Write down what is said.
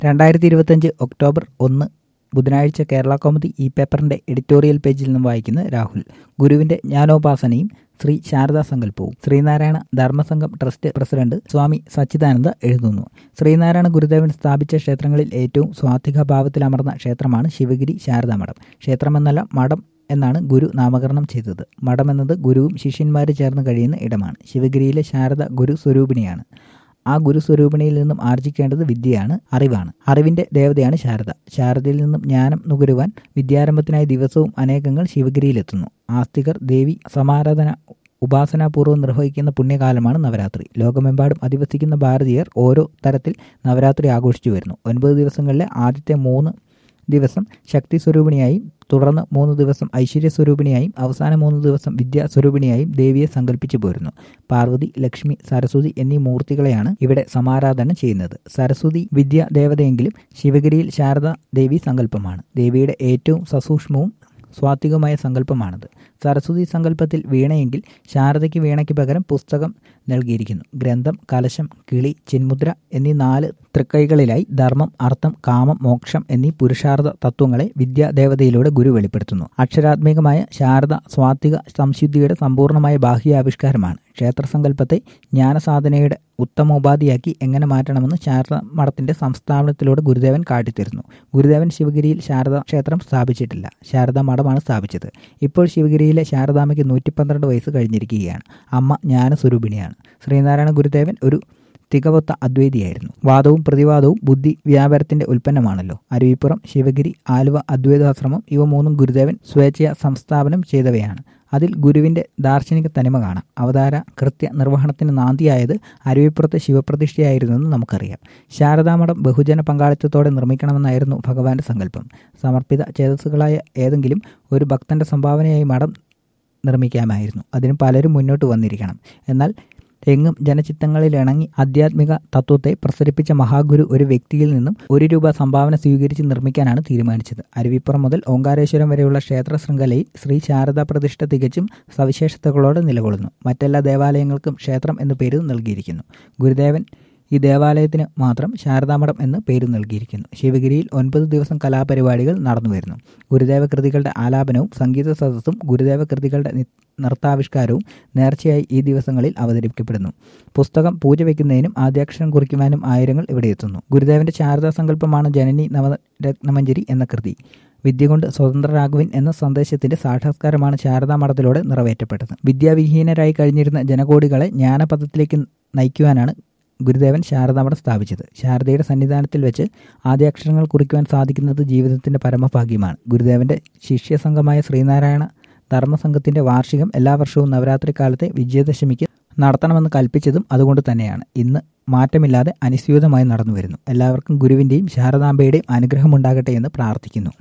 രണ്ടായിരത്തി ഇരുപത്തഞ്ച് ഒക്ടോബർ ഒന്ന് ബുധനാഴ്ച കേരള കൗമുദി ഈ പേപ്പറിന്റെ എഡിറ്റോറിയൽ പേജിൽ നിന്നും വായിക്കുന്ന രാഹുൽ ഗുരുവിന്റെ ജ്ഞാനോപാസനയും ശ്രീ ശാരദാ സങ്കല്പവും ശ്രീനാരായണ ധർമ്മസംഘം ട്രസ്റ്റ് പ്രസിഡന്റ് സ്വാമി സച്ചിദാനന്ദ എഴുതുന്നു ശ്രീനാരായണ ഗുരുദേവൻ സ്ഥാപിച്ച ക്ഷേത്രങ്ങളിൽ ഏറ്റവും സ്വാത്വിക ഭാവത്തിലമർന്ന ക്ഷേത്രമാണ് ശിവഗിരി ശാരദാമഠം ക്ഷേത്രമെന്നല്ല മഠം എന്നാണ് ഗുരു നാമകരണം ചെയ്തത് മഠം എന്നത് ഗുരുവും ശിഷ്യന്മാരും ചേർന്ന് കഴിയുന്ന ഇടമാണ് ശിവഗിരിയിലെ ശാരദ ഗുരു സ്വരൂപിണിയാണ് ആ ഗുരുസ്വരൂപിണിയിൽ നിന്നും ആർജിക്കേണ്ടത് വിദ്യയാണ് അറിവാണ് അറിവിന്റെ ദേവതയാണ് ശാരദ ശാരദയിൽ നിന്നും ജ്ഞാനം നുകരുവാൻ വിദ്യാരംഭത്തിനായി ദിവസവും അനേകങ്ങൾ ശിവഗിരിയിലെത്തുന്നു ആസ്തികർ ദേവി സമാരാധന ഉപാസനാപൂർവ്വം നിർവഹിക്കുന്ന പുണ്യകാലമാണ് നവരാത്രി ലോകമെമ്പാടും അധിവസിക്കുന്ന ഭാരതീയർ ഓരോ തരത്തിൽ നവരാത്രി ആഘോഷിച്ചു വരുന്നു ഒൻപത് ദിവസങ്ങളിലെ ആദ്യത്തെ മൂന്ന് ദിവസം ശക്തി സ്വരൂപിണിയായും തുടർന്ന് മൂന്ന് ദിവസം ഐശ്വര്യ സ്വരൂപിണിയായും അവസാന മൂന്ന് ദിവസം വിദ്യാ സ്വരൂപിണിയായും ദേവിയെ സങ്കല്പിച്ചു പോരുന്നു പാർവതി ലക്ഷ്മി സരസ്വതി എന്നീ മൂർത്തികളെയാണ് ഇവിടെ സമാരാധന ചെയ്യുന്നത് സരസ്വതി വിദ്യാ ദേവതയെങ്കിലും ശിവഗിരിയിൽ ശാരദ ദേവി സങ്കല്പമാണ് ദേവിയുടെ ഏറ്റവും സസൂക്ഷ്മവും സ്വാത്വികമായ സങ്കല്പമാണത് സരസ്വതി സങ്കല്പത്തിൽ വീണയെങ്കിൽ ശാരദയ്ക്ക് വീണയ്ക്ക് പകരം പുസ്തകം നൽകിയിരിക്കുന്നു ഗ്രന്ഥം കലശം കിളി ചിന്മുദ്ര എന്നീ നാല് തൃക്കൈകളിലായി ധർമ്മം അർത്ഥം കാമം മോക്ഷം എന്നീ പുരുഷാർത്ഥ തത്വങ്ങളെ വിദ്യാദേവതയിലൂടെ ഗുരു വെളിപ്പെടുത്തുന്നു അക്ഷരാത്മികമായ ശാരദ സ്വാത്വിക സംശുദ്ധിയുടെ സമ്പൂർണ്ണമായ ബാഹ്യാവിഷ്കാരമാണ് ക്ഷേത്രസങ്കല്പത്തെ ജ്ഞാനസാധനയുടെ ഉത്തമോപാധിയാക്കി എങ്ങനെ മാറ്റണമെന്ന് ശാരദ മഠത്തിന്റെ സംസ്ഥാപനത്തിലൂടെ ഗുരുദേവൻ കാട്ടിത്തരുന്നു ഗുരുദേവൻ ശിവഗിരിയിൽ ശാരദ ക്ഷേത്രം സ്ഥാപിച്ചിട്ടില്ല ശാരദ മഠമാണ് സ്ഥാപിച്ചത് ഇപ്പോൾ ശിവഗിരിയിലെ ശാരദാമയ്ക്ക് നൂറ്റി പന്ത്രണ്ട് വയസ്സ് കഴിഞ്ഞിരിക്കുകയാണ് അമ്മ ജ്ഞാനസ്വരൂപിണിയാണ് ശ്രീനാരായണ ഗുരുദേവൻ ഒരു തികവൊത്ത അദ്വൈതിയായിരുന്നു വാദവും പ്രതിവാദവും ബുദ്ധി വ്യാപാരത്തിന്റെ ഉൽപ്പന്നമാണല്ലോ അരുവിപ്പുറം ശിവഗിരി ആലുവ അദ്വൈതാശ്രമം ഇവ മൂന്നും ഗുരുദേവൻ സ്വേച്ഛയ സംസ്ഥാപനം ചെയ്തവയാണ് അതിൽ ഗുരുവിന്റെ ദാർശനിക തനിമ കാണാം അവതാര കൃത്യ നിർവഹണത്തിന് നാന്തിയായത് അരുവിപ്പുറത്തെ ശിവപ്രതിഷ്ഠയായിരുന്നെന്ന് നമുക്കറിയാം ശാരദാമഠം ബഹുജന പങ്കാളിത്തത്തോടെ നിർമ്മിക്കണമെന്നായിരുന്നു ഭഗവാന്റെ സങ്കല്പം സമർപ്പിത ചേതസ്സുകളായ ഏതെങ്കിലും ഒരു ഭക്തന്റെ സംഭാവനയായി മഠം നിർമ്മിക്കാമായിരുന്നു അതിന് പലരും മുന്നോട്ട് വന്നിരിക്കണം എന്നാൽ എങ്ങും ജനചിത്തങ്ങളിൽ ഇണങ്ങി ആധ്യാത്മിക തത്വത്തെ പ്രസരിപ്പിച്ച മഹാഗുരു ഒരു വ്യക്തിയിൽ നിന്നും ഒരു രൂപ സംഭാവന സ്വീകരിച്ച് നിർമ്മിക്കാനാണ് തീരുമാനിച്ചത് അരുവിപ്പുറം മുതൽ ഓങ്കാരേശ്വരം വരെയുള്ള ക്ഷേത്ര ശൃംഖലയിൽ ശ്രീ ശാരദാ പ്രതിഷ്ഠ തികച്ചും സവിശേഷതകളോടെ നിലകൊള്ളുന്നു മറ്റെല്ലാ ദേവാലയങ്ങൾക്കും ക്ഷേത്രം എന്നു പേര് നൽകിയിരിക്കുന്നു ഗുരുദേവൻ ഈ ദേവാലയത്തിന് മാത്രം ശാരദാമഠം എന്ന് പേര് നൽകിയിരിക്കുന്നു ശിവഗിരിയിൽ ഒൻപത് ദിവസം കലാപരിപാടികൾ നടന്നുവരുന്നു ഗുരുദേവ കൃതികളുടെ ആലാപനവും സംഗീത സദസ്സും ഗുരുദേവ കൃതികളുടെ നൃത്താവിഷ്കാരവും നേർച്ചയായി ഈ ദിവസങ്ങളിൽ അവതരിപ്പിക്കപ്പെടുന്നു പുസ്തകം പൂജ വയ്ക്കുന്നതിനും ആദ്യാക്ഷരം കുറിക്കുവാനും ആയിരങ്ങൾ ഇവിടെ എത്തുന്നു ഗുരുദേവന്റെ ശാരദാ സങ്കല്പമാണ് ജനനി നവരത്നമഞ്ജരി എന്ന കൃതി വിദ്യ കൊണ്ട് സ്വതന്ത്രരാകുവിൻ എന്ന സന്ദേശത്തിന്റെ സാക്ഷാത്കാരമാണ് ശാരദാ മഠത്തിലൂടെ നിറവേറ്റപ്പെട്ടത് വിദ്യാവിഹീനരായി കഴിഞ്ഞിരുന്ന ജനകോടികളെ ജ്ഞാനപഥത്തിലേക്ക് നയിക്കുവാനാണ് ഗുരുദേവൻ ശാരദാമഠം സ്ഥാപിച്ചത് ശാരദയുടെ സന്നിധാനത്തിൽ വെച്ച് ആദ്യാക്ഷരങ്ങൾ കുറിക്കുവാൻ സാധിക്കുന്നത് ജീവിതത്തിന്റെ പരമഭാഗ്യമാണ് ഗുരുദേവന്റെ ശിഷ്യസംഘമായ ശ്രീനാരായണ ധർമ്മസംഘത്തിന്റെ വാർഷികം എല്ലാ വർഷവും നവരാത്രി കാലത്തെ വിജയദശമിക്ക് നടത്തണമെന്ന് കൽപ്പിച്ചതും അതുകൊണ്ട് തന്നെയാണ് ഇന്ന് മാറ്റമില്ലാതെ അനുസ്യൂതമായി നടന്നുവരുന്നു എല്ലാവർക്കും ഗുരുവിന്റെയും ശാരദാംബയുടെയും അനുഗ്രഹമുണ്ടാകട്ടെ എന്ന് പ്രാർത്ഥിക്കുന്നു